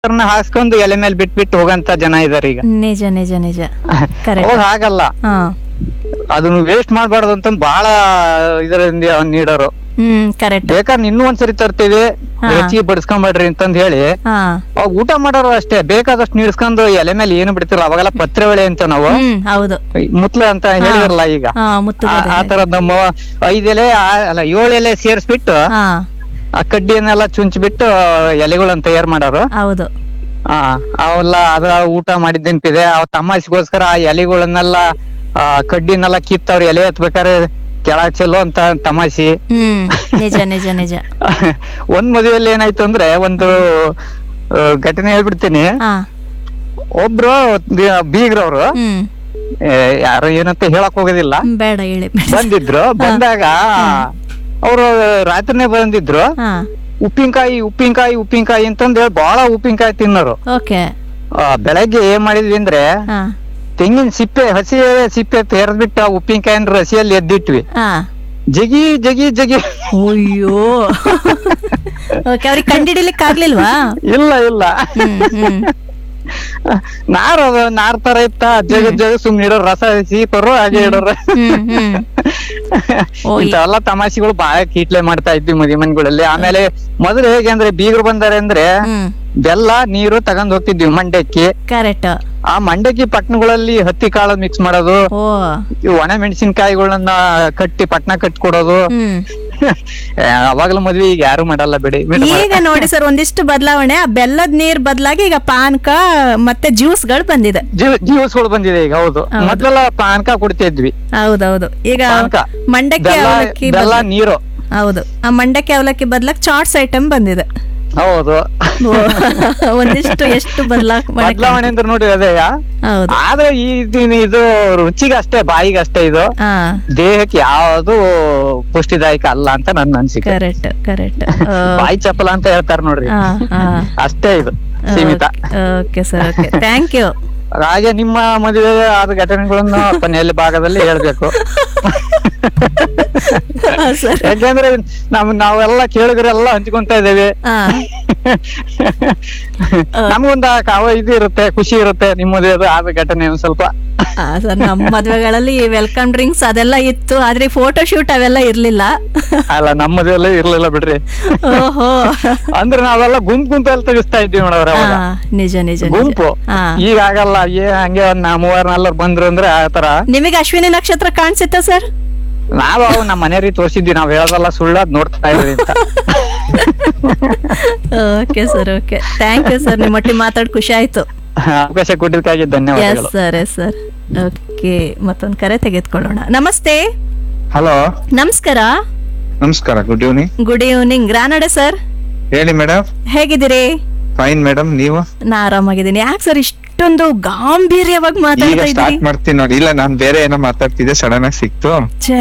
ಅವ್ರನ್ನ ಹಾಸ್ಕೊಂಡು ಎಲೆ ಮೇಲೆ ಬಿಟ್ಬಿಟ್ಟು ಹೋಗಂತ ಜನ ಇದಾರೆ ಈಗ ನಿಜ ನಿಜ ನಿಜ ಕರೆಕ್ಟ್ ಅವಾಗ ಹಾಗಲ್ಲ ಹಾ ಅದನ್ನ ವೇಸ್ಟ್ ಮಾಡ್ಬಾರ್ದು ಅಂತ ಬಹಳ ಇದರಿಂದ ನೀಡೋರು ಹ್ಮ್ ಕರೆಕ್ಟ್ ಬೇಕಾದ್ರೆ ಇನ್ನೂ ಒಂದ್ಸರಿ ತರ್ತೀವಿ ಹಾ. ಹೆಚ್ಚಿಗೆ ಬಡಿಸ್ಕೊಂಬೇಡ್ರಿ ಅಂತಂದ್ ಹೇಳಿ ಹಾ ಅವಾಗ ಊಟ ಮಾಡೋರು ಅಷ್ಟೇ ಬೇಕಾದಷ್ಟು ನೀಡ್ಸ್ಕೊಂಡು ಎಲೆ ಮೇಲೆ ಏನು ಬಿಡ್ತಿರಲ್ಲ ಅವಾಗೆಲ್ಲ ಪತ್ರೆ ಒಳೆ ಅಂತ ನಾವು ಹ್ಮ್ ಹೌದು ಮುತ್ಲ ಅಂತ ಹೇಳಿರಲ್ಲ ಈಗ ಹಾ ಮುತ್ತು ಆ- ಆ ತರದ್ ನಮ್ಮ ಐದ್ ಎಲೆ ಆ- ಅಲ್ಲ ಏಳು ಎಲೆ ಸೇರ್ಸ್ಬಿಟ್ಟು ಹಾ ಆ ಕಡ್ಡಿಯನ್ನೆಲ್ಲ ಚುಂಚ್ಬಿಟ್ಟು ಎಲೆಗಳನ್ನ ತಯಾರು ಮಾಡೋರು ಹೌದು ಆ ಅವೆಲ್ಲ ಅದ ಊಟ ಮಾಡಿದ್ ನೆನ್ಪಿದೆ ಅವ್ ತಮಾಷೆಗೋಸ್ಕರ ಆ ಎಲೆಗಳನ್ನೆಲ್ಲ ಆ ಕಡ್ಡಿನೆಲ್ಲ ಕಿತ್ತವ್ರ ಎಲೆ ಎತ್ಬೇಕಾದ್ರೆ ಕೆಳಗ್ ಚೆಲ್ಲೋ ಅಂತ ತಮಾಷೆ ಹ್ಮ್ ನಿಜ ನಿಜ ನಿಜ ಒಂದ್ ಮದುವೆಯಲ್ಲಿ ಏನಾಯ್ತು ಅಂದ್ರೆ ಒಂದು ಆ, ಘಟನೆ ಹೇಳ್ಬಿಡ್ತೀನಿ ಹಾ ಒಬ್ರು ದಿ- ಬೀಗ್ರವ್ರು ಹ್ಮ್ ಏ, ಯಾರು ಏನಂತ ಹೇಳಕ್ ಹೋಗೋದಿಲ್ಲ ಹ್ಮ್, ಬೇಡ ಹೇಳಿ ಬೇಡ. ಬಂದಿದ್ರು ಬಂದಾಗ ಅವರು ರಾತ್ರಿನೇ ಬಂದಿದ್ರು ಹಾ ಉಪ್ಪಿನಕಾಯಿ ಉಪ್ಪಿನಕಾಯಿ ಉಪ್ಪಿನಕಾಯಿ ಅಂತಂದ್ ಹೇಳಿ ಬಹಳ ಉಪ್ಪಿನಕಾಯಿ ತಿನ್ನೋರು ಓಕೆ ಆ, ಬೆಳಗ್ಗೆ ಏನ್ ಮಾಡಿದ್ವಿ ಅಂದ್ರೆ ಹಾ ತೆಂಗಿನ ಸಿಪ್ಪೆ ಹಸಿ ಸಿಪ್ಪೆ ತೆರೆದ್ಬಿಟ್ಟು ಆ ಉಪ್ಪಿನಕಾಯಿನ ರಸಿಯಲ್ಲಿ ಎದ್ದಿಟ್ವಿ ಹಾ ಜಗಿ ಜಗಿ ಜಗಿ ಅಯ್ಯೋ ಓಕೆ ಅವ್ರಿಗೆ ಕಂಡಿಡಿಲಿಕ್ಕೆ ಆಗ್ಲಿಲ್ವಾ ಇಲ್ಲ ಇಲ್ಲ ಹ್ಮ್ ಹ್ಮ್ ನಾರ್ ಅದು ನಾರ್ ತರ ಇತ್ತ ಜಗ ಜಗ ಸುಮ್ನೆ ಇಡೋರು ರಸ ಸೀಪರು ಹಾಗೆ ಇಡೋರು ಹ್ಮ್ ಹ್ಮ್ ಓ, ಈ- ಇಂಥವೆಲ್ಲ ತಮಾಷೆಗಳು ಬಹಳ ಕೀಟ್ಲೆ ಮಾಡ್ತಾ ಇದ್ವಿ ಮದುವೆ ಮನೆಗಳಲ್ಲಿ ಆಮೇಲೆ ಮೊದಲು ಹೇಗೆ ಅಂದ್ರೆ ಬೀಗರು ಬಂದಾರೆ ಅಂದ್ರೆ ಹ್ಮ್ ಬೆಲ್ಲ ನೀರು ತಗೊಂಡ್ ಹೋಗ್ತಿದ್ವಿ ಮಂಡಕ್ಕಿ ಕರೆಕ್ಟ್ ಆ ಮಂಡಕ್ಕಿ ಪಟ್ನಗಳಲ್ಲಿ ಹತ್ತಿ ಕಾಳು ಮಿಕ್ಸ್ ಮಾಡೋದು ಓ ಈ ಒಣ ಮೆಣಸಿನಕಾಯಿಗಳನ್ನ ಕಟ್ಟಿ ಪಟ್ನ ಕಟ್ಕೊಡೋದು ಹ್ಮ್ ಅವಾಗಲ ಮದ್ವೆ ಈಗ ಯಾರು ಮಾಡಲ್ಲ ಬಿಡಿ ಬಿಡು ಮಾಡು. ಈಗ ನೋಡಿ ಸರ್ ಒಂದಿಷ್ಟು ಬದಲಾವಣೆ ಆ ಬೆಲ್ಲದ ನೀರ್ ಬದಲಾಗಿ ಈಗ ಪಾನಕ ಮತ್ತೆ ಜ್ಯೂಸ್ಗಳು ಬಂದಿದೆ ಜೀವ ಜೀವಸ್ಗಳು ಬಂದಿದೆ ಈಗ ಹೌದು ಹೌದು. ಮೊದ್ಲೆಲ್ಲ ಪಾನಕ ಕುಡಿತಿದ್ವಿ ಹೌದೌದು ಈಗ ಪಾನಕ. ಮಂಡಕ್ಕಿ ಬೆಲ್ಲ ಅವಲಕ್ಕಿ ಬೆಲ್ಲ ಬದ್ಲ- ನೀರು ಹೌದು ಆ ಮಂಡಕ್ಕಿ ಅವಲಕ್ಕಿ ಬದಲಾಗಿ ಚಾಟ್ಸ್ ಐಟಮ್ ಬಂದಿದೆ ಹೌದು ಓ, ಒಂದಿಷ್ಟು ಎಷ್ಟು ಬದಲಾವಣೆ ಬದಲಾವಣೆ ಅಂದ್ರೆ ನೋಡಿ ಅದೇ ಹೌದು ಆದ್ರೆ ಈ ದಿನ ಇದು ರುಚಿಗೆ ಅಷ್ಟೇ ಬಾಯಿಗೆ ಅಷ್ಟೇ ಇದು ಹಾ ದೇಹಕ್ಕೆ ಯಾವುದು ಪುಷ್ಟಿದಾಯಕ ಅಲ್ಲ ಅಂತ ನನ್ನ ಅನ್ಸಿಕೆ ಕರೆಕ್ಟ್ ಕರೆಕ್ಟ್ ಬಾಯಿ ಚಪ್ಪಲ ಅಂತ ಹೇಳ್ತಾರ ನೋಡ್ರಿ ಹಾ ಹಾ ಅಷ್ಟೇ ಇದು ಸೀಮಿತ okay sir okay thank you ಹಾಗೆ ನಿಮ್ಮ ಮದುವೆ ಆದ ಘಟನೆಗಳನ್ನು ಕೊನೆಯಲ್ಲಿ ಭಾಗದಲ್ಲಿ ಹೇಳ್ಬೇಕು ಸರ್ ಯಾಕೆಂದ್ರೆ ನಮ್ ನಾವೆಲ್ಲ ಕೇಳಿದ್ರೆಲ್ಲ ಹಂಚ್ಕೊಂತ ಇದ್ದೇವೆ ಹಾ ನಮಗೊಂದ ಕಾವ ಇದು ಇರುತ್ತೆ ಖುಷಿ ಇರುತ್ತೆ ನಿಮ್ಮ ಮದುವೆ ಆದ ಘಟನೆ ಒಂದ್ ಸ್ವಲ್ಪ ಸರ್ ನಮ್ಮ ಮದ್ವೆಗಳಲ್ಲಿ ವೆಲ್ಕಮ್ ಡ್ರಿಂಕ್ಸ್ ಅದೆಲ್ಲ ಇತ್ತು ಆದ್ರೆ ಫೋಟೋ ಶೂಟ್ ಅವೆಲ್ಲ ಇರ್ಲಿಲ್ಲ ಅಲ್ಲ ನಮ್ಮ ಮದುವೆಲ್ಲ ಇರ್ಲಿಲ್ಲ ಬಿಡ್ರಿ ಓಹೋ ಅಂದ್ರೆ ನಾವೆಲ್ಲ ಗುಂಪು ಗುಂಪಲ್ಲಿ ತೆಗಿಸ್ತಾ ಇದ್ವಿ ನೋಡವ್ರ ಅವಾಗ ಹಾ, ನಿಜ ನಿಜ ನಿಜ ಗುಂಪು ಹಾ ಈಗ ಆಗಲ್ಲ ಏ ಹಂಗೆ ಒಂದ್ ನಾ ಮೂವರ್ ನಾಲ್ವರು ಬಂದ್ರು ಅಂದ್ರೆ ಆ ತರ ನಿಮಗೆ ಅಶ್ವಿನಿ ನಕ್ಷತ್ರ ಕಾಣಿಸುತ್ತಾ ಸರ್ ನಾವು ಅವ್ ನಮ್ಮ ಮನೆಯವ್ರಿಗೆ ತೋರಿಸಿದ್ವಿ ನಾವ್ ಹೇಳೋದಲ್ಲ ಸುಳ್ಳು ಅದ್ ನೋಡ್ತಾ ಇದ್ವಿ ಅಂತ okay sir okay thank you sir ನಿಮ್ಮ ಒಟ್ಟಿಗೆ ಮಾತಾಡಿ ಖುಷಿ ಆಯ್ತು ಅವಕಾಶ ಕೊಟ್ಟಿದ್ದಕ್ಕಾಗಿ ಎಸ್ ಧನ್ಯವಾದಗಳು ಸರ್ ಎಸ್ ಸರ್ ಓಕೆ ಮತ್ತೊಂದು ಕರೆ ತೆಗೆದುಕೊಳ್ಳೋಣ ನಮಸ್ತೆ ಹಲೋ ನಮಸ್ಕಾರ ನಮಸ್ಕಾರ good evening good evening Ranade sir ಹೇಳಿ ಮೇಡಮ್ ಹೇಗಿದ್ದೀರಿ ಫೈನ್ ಮೇಡಮ್ ನೀವು ನಾ ಆರಾಮಾಗಿದ್ದೀನಿ ಯಾಕೆ ಸರ್ ಇಷ್ಟೊಂದು ಗಾಂಭೀರ್ಯವಾಗಿ ಈಗ ಮಾತಾಡ್ತಾ ಇದ್ದೀರಿ ಸ್ಟಾರ್ಟ್ ಮಾಡ್ತೀನಿ ನೋಡಿ ಇಲ್ಲ ನಾನ್ ಬೇರೆ ಏನೋ ಮಾತಾಡ್ತಿದ್ದೆ ಸಡನ್ ಆಗಿ ಸಿಕ್ತು ಛೇ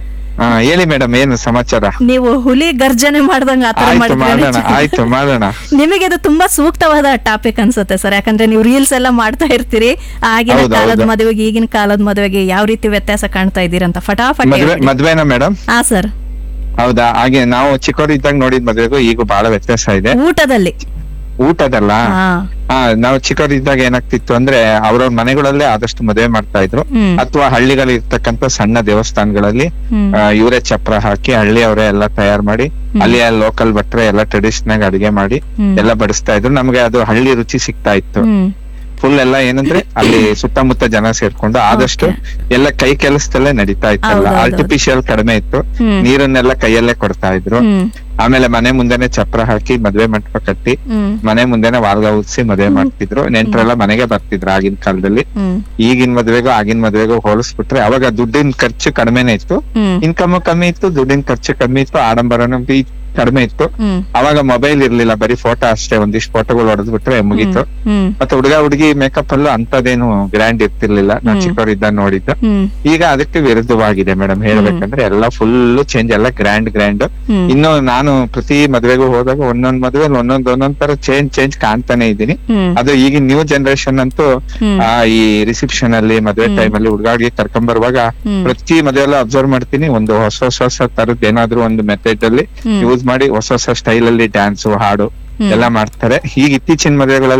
ಹಾ ಹೇಳಿ ಮೇಡಮ್ ಏನು ಸಮಾಚಾರ ನೀವು ಹುಲಿ ಗರ್ಜನೆ ಮಾಡ್ದಂಗ ಆತರ ಆಯ್ತು ಮಾಡೋಣ ಮಾಡಿದ್ರೆ ಆಯ್ತು ಮಾಡೋಣ ನಿಮಗೆ ಇದು ತುಂಬಾ ಸೂಕ್ತವಾದ ಟಾಪಿಕ್ ಅನ್ಸುತ್ತೆ ಸರ್ ಯಾಕಂದ್ರೆ ನೀವು ರೀಲ್ಸ್ ಎಲ್ಲ ಮಾಡ್ತಾ ಇರ್ತೀರಿ ಆಗಿನ ಹೌದು, ಕಾಲದ ಹೌದು. ಮದುವೆಗೆ ಈಗಿನ ಕಾಲದ ಮದುವೆಗೆ ಯಾವ ರೀತಿ ವ್ಯತ್ಯಾಸ ಕಾಣ್ತಾ ಇದ್ದೀರಂತ ಫಟಾಫಟ್ ಮದ್ವೆ ಮದ್ವೆನಾ ಮೇಡಮ್ ಹಾ ಸರ್ ಹೌದಾ ಹಾಗೆ ನಾವು ಚಿಕ್ಕವರು ಇದ್ದಾಗ ನೋಡಿದ ಮದ್ವೆಗೂ ಈಗ ಬಹಳ ವ್ಯತ್ಯಾಸ ಇದೆ ಊಟದಲ್ಲಿ ಊಟದಲ್ಲ ಹಾ ಹಾ ನಾವು ಚಿಕ್ಕವರು ಇದ್ದಾಗ ಏನಾಗ್ತಿತ್ತು ಅಂದ್ರೆ ಅವ್ರವ್ರ ಮನೆಗಳಲ್ಲೇ ಆದಷ್ಟು ಮದುವೆ ಮಾಡ್ತಾ ಇದ್ರು ಹ್ಮ್ ಅಥವಾ ಹಳ್ಳಿಗಳಲ್ಲಿ ಇರ್ತಕ್ಕಂತ ಸಣ್ಣ ದೇವಸ್ಥಾನಗಳಲ್ಲಿ ಹ್ಮ್ ಆ, ಇವರೇ ಚಪ್ರ ಹಾಕಿ ಹಳ್ಳಿ ಅವರೇ ಎಲ್ಲ ತಯಾರ್ ಮಾಡಿ ಅಲ್ಲಿ ಲೋಕಲ್ ಭಟ್ರೆ ಎಲ್ಲ ಟ್ರೆಡಿಷನ್ ಅಡಿಗೆ ಮಾಡಿ ಹ್ಮ್. ಎಲ್ಲ ಬಡಿಸ್ತಾ ಇದ್ರು ನಮ್ಗೆ ಅದು ಹಳ್ಳಿ ರುಚಿ ಸಿಗ್ತಾ ಇತ್ತು ಹ್ಮ್ ಫುಲ್ ಎಲ್ಲ ಏನಂದ್ರೆ ಅಲ್ಲಿ ಸುತ್ತಮುತ್ತ ಜನ ಸೇರ್ಕೊಂಡು ಆದಷ್ಟು ಎಲ್ಲ ಕೈ ಕೆಲಸದಲ್ಲೇ ನಡೀತಾ ಇತ್ತಲ್ಲ ಹೌದೌದು. ಆರ್ಟಿಫಿಷಿಯಲ್ ಕಡಿಮೆ ಇತ್ತು ಹ್ಮ್. ನೀರನ್ನೆಲ್ಲ ಕೈಯಲ್ಲೇ ಕೊಡ್ತಾ ಇದ್ರು ಹ್ಮ್ ಆಮೇಲೆ ಮನೆ ಮುಂದೆನೆ ಚಪ್ರ ಹಾಕಿ ಮದ್ವೆ ಮಂಟಪ ಕಟ್ಟಿ ಹ್ಮ್ ಮನೆ ಮುಂದೆನೆ ವಾಲ್ಗ ಉದ್ಸಿ ಮದ್ವೆ ಮಾಡ್ತಿದ್ರು ನೆಂಟ್ರೆಲ್ಲ ಮನೆಗೆ ಬರ್ತಿದ್ರು ಆಗಿನ ಕಾಲದಲ್ಲಿ ಹ್ಮ್ ಈಗಿನ ಮದ್ವೆಗೂ ಆಗಿನ ಮದ್ವೆಗೂ ಹೋಲಿಸ್ಬಿಟ್ರೆ ಅವಾಗ ದುಡ್ಡಿನ ಖರ್ಚು ಕಡಿಮೆನೆ ಇತ್ತು ಹ್ಮ್ ಇನ್ಕಮ್ ಕಮ್ಮಿ ಇತ್ತು ದುಡ್ಡಿನ ಖರ್ಚು ಕಮ್ಮಿ ಇತ್ತು ಆಡಂಬರನು ಬಿ ಕಡಿಮೆ ಇತ್ತು ಹ್ಮ್ ಅವಾಗ ಮೊಬೈಲ್ ಇರ್ಲಿಲ್ಲ ಬರೀ ಫೋಟೋ ಅಷ್ಟೇ ಒಂದಿಷ್ಟು ಫೋಟೋಗಳು ಹೊಡೆದ್ ಬಿಟ್ರೆ ಮುಗೀತು ಹ್ಮ್ ಮತ್ತೆ ಹುಡುಗ ಹುಡುಗಿ ಮೇಕಪ್ ಅಲ್ಲೂ ಅಂತದೇನು ಗ್ರ್ಯಾಂಡ್ ಇರ್ತಿರ್ಲಿಲ್ಲ ನಾವ್ ಹ್ಮ್. ಚಿಕ್ಕವರಿದ್ದ ನೋಡಿದ್ದು ಹ್ಮ್ ಈಗ ಅದಕ್ಕೆ ವಿರುದ್ಧವಾಗಿದೆ ಮೇಡಮ್ ಹೇಳ್ಬೇಕಂದ್ರೆ ಎಲ್ಲ ಫುಲ್ ಚೇಂಜ್ ಎಲ್ಲ ಗ್ರ್ಯಾಂಡ್ ಗ್ರ್ಯಾಂಡ್ ಹ್ಮ್ ಇನ್ನು ನಾನು ಪ್ರತಿ ಮದ್ವೆಗೂ ಹೋದಾಗ ಒಂದೊಂದ್ ಮದ್ವೆ ಒಂದೊಂದ್ ಒಂದೊಂದ್ ತರ ಚೇಂಜ್ ಚೇಂಜ್ ಕಾಣ್ತಾನೆ ಇದ್ದೀನಿ ಹ್ಮ್ ಅದು ಈಗಿನ ನ್ಯೂ ಜನರೇಷನ್ ಅಂತೂ ಹ್ಮ್ ಆ ಈ ರಿಸೆಪ್ಷನ್ ಅಲ್ಲಿ ಮದ್ವೆ ಟೈಮ್ ಅಲ್ಲಿ ಹುಡುಗ ಹುಡುಗಿ ಕರ್ಕೊಂಡ್ ಬರುವಾಗ ಹ್ಮ್. ಪ್ರತಿ ಮದುವೆಲ್ಲ ಅಬ್ಸರ್ವ್ ಮಾಡ್ತೀನಿ ಒಂದು ಹೊಸ ಹೊಸ ಹೊಸ ತರದ್ ಏನಾದ್ರು ಒಂದು ಮೆಥಡ್ ಅಲ್ಲಿ ಹ್ಮ್. ಯೂಸ್ ಮಾಡಿ ಹೊಸ ಹೊಸ ಸ್ಟೈಲ್ ಅಲ್ಲಿ ಡ್ಯಾನ್ಸ್ ಹಾಡು ಎಲ್ಲ ಮಾಡ್ತಾರೆ ಈಗ ಇತ್ತೀಚಿನ ಮದುವೆಗಳಲ್ಲಿ